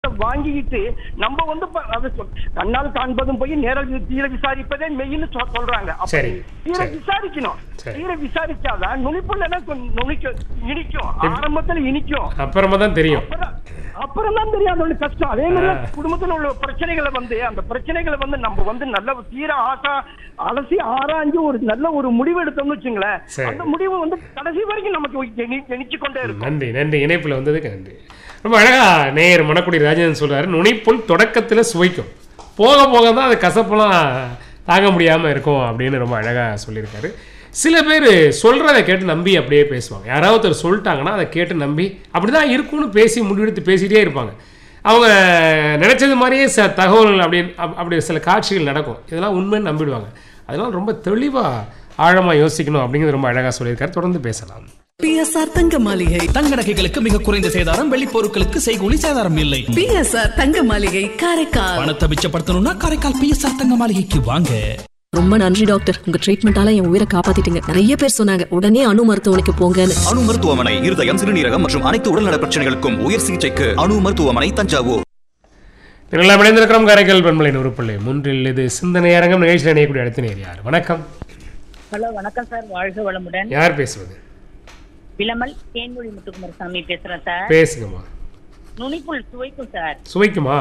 வாங்கிக்கிட்டு நம்ம வந்து ப- அது சொல்- கண்ணால் காண்பதும் போய் நேரில் தீர விசாரிப்பதே மெய்ன்னு சொ- சொல்றாங்க அப்ப சரி, தீர சரி. விசாரிக்கணும் சரி. தீர விசாரிச்சாதான் நுனிப்புள்ளனா கொஞ்சம் நுனிக்கும் இனிக்கும் ஆரம்பத்துல இனிக்கும் அப்புறமா தான் தெரியும் அப்புறம் அப்புறம் தான் தெரியும் அதோட கஷ்டம் அதே மாதிரி ஆ. குடும்பத்துல உள்ள பிரச்சனைகளை வந்து அந்த பிரச்சனைகளை வந்து நம்ம வந்து நல்ல தீர ஆசா அலசி ஆராய்ஞ்சு ஒரு நல்ல ஒரு முடிவு எடுத்தோம்னு வச்சுங்களேன் சரி. அந்த முடிவு வந்து கடைசி வரைக்கும் நமக்கு ஜெனி- ஜெனிச்சு கொண்டே இருக்கும் நன்றி நன்றி இணைப்பில் வந்ததுக்கு நன்றி ரொம்ப அழகா நேயர் மணக்குடி ராஜேந்திரன் சொல்றாரு நுனிப்புல் தொடக்கத்தில் சுவைக்கும் போக போக தான் அது கசப்பெல்லாம் தாங்க முடியாமல் இருக்கும் அப்படின்னு ரொம்ப அழகாக சொல்லியிருக்காரு சில பேர் சொல்கிறத கேட்டு நம்பி அப்படியே பேசுவாங்க யாராவது ஒருத்தர் சொல்லிட்டாங்கன்னா அதை கேட்டு நம்பி அப்படி தான் இருக்கும்னு பேசி முடிவெடுத்து பேசிகிட்டே இருப்பாங்க அவங்க நினச்சது மாதிரியே ச தகவல்கள் அப்படி அப்- அப்படி சில காட்சிகள் நடக்கும் இதெல்லாம் உண்மைன்னு நம்பிடுவாங்க அதெல்லாம் ரொம்ப தெளிவாக ஆழமாக யோசிக்கணும் அப்படிங்கிறது ரொம்ப அழகாக சொல்லியிருக்காரு தொடர்ந்து பேசலாம் பிஎஸ்ஆர் தங்க மாளிகை தங்க நகைகளுக்கு மிக குறைந்த சேதாரம் வெள்ளி பொருட்களுக்கு செய்கூலி சேதாரம் இல்லை பிஎஸ்ஆர் தங்க மாளிகை காரைக்கால் பணத்தை மிச்சப்படுத்தணும்னா காரைக்கால் பிஎஸ்ஆர் தங்க மாளிகைக்கு வாங்க ரொம்ப நன்றி டாக்டர் உங்க ட்ரீட்மெண்டால என் உயிரை காப்பாத்திட்டீங்க நிறைய பேர் சொன்னாங்க உடனே அணு மருத்துவமனைக்கு போங்கன்னு அணு மருத்துவமனை இருதயம் சிறுநீரகம் மற்றும் அனைத்து உடல்நல பிரச்சனைகளுக்கும் உயர் சிகிச்சைக்கு அணு மருத்துவமனை தஞ்சாவூர் நல்லா இணைந்திருக்கிறோம் காரைக்கால் பண்பலை நூறுப்பிள்ளை மூன்றில் இது சிந்தனை அரங்கம் நிகழ்ச்சியில் இணையக்கூடிய அடுத்த நேர் யார் வணக்கம் ஹலோ வணக்கம் சார் வாழ்க வளமுடன் யார் பேசுவது விளமல் தேன்மொழி முத்துக்குமாரசாமி பேசுறேன் சார் பேசுங்கம்மா நுனிப்புள் சுவைக்கும் சார் சுவைக்குமா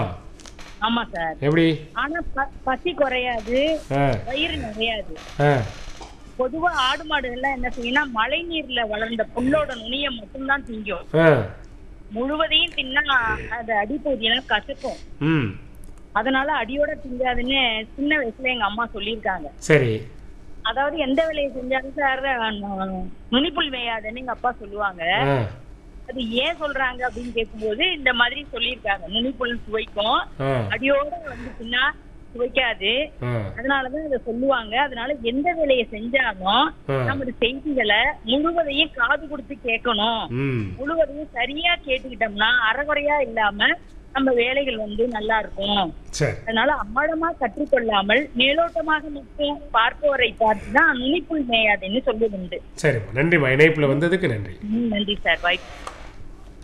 ஆமா சார் எப்படி ஆனா ப- பசி குறையாது ஆ வயிறு நிறையாது ஆ பொதுவா ஆடு மாடு எல்லாம் என்ன செய்யும்னா மழை நீர்ல வளர்ந்த புல்லோட நுனியை மட்டும்தான் திங்கும் ஆ முழுவதையும் தின்னா அது அடிப்பகுதியெல்லாம் கசக்கும் ம் அதனால அடியோட திங்காதுன்னு சின்ன வயசுல எங்க அம்மா சொல்லியிருக்காங்க சரி அதாவது எந்த வேலையை செஞ்சாலும் சார் நு- நுனிப்புல் மேயாதுன்னு எங்க அப்பா சொல்லுவாங்க ஆ அது ஏன் சொல்றாங்க அப்படின்னு கேட்கும்போது இந்த மாதிரி சொல்லியிருக்காங்க நுனிப்புல் சுவைக்கும் ஆ அடியோட வந்து பின்னா சுவைக்காது ஆ அதனாலதான் அதை சொல்லுவாங்க அதனால எந்த வேலையை செஞ்சாலும் ஆ. நமது செய்திகளை முழுவதையும் காது கொடுத்து கேட்கணும் ம் முழுவதையும் சரியா கேட்டுக்கிட்டோம்னா அறகுறையா இல்லாம நம்ம வேலைகள் வந்து நல்லா இருக்கும் சரி அதனால அம்மாடமா கற்றுக்கொள்ளாமல் மேலோட்டமாக மட்டும் பார்ப்பவரை பார்த்து தான் நுனிப்புல் மேயாதுன்னு சொல்லுதுண்டு சரிம்மா நன்றிம்மா இணைப்பில் வந்ததுக்கு நன்றி ம், நன்றி சார் வாய்ப்பு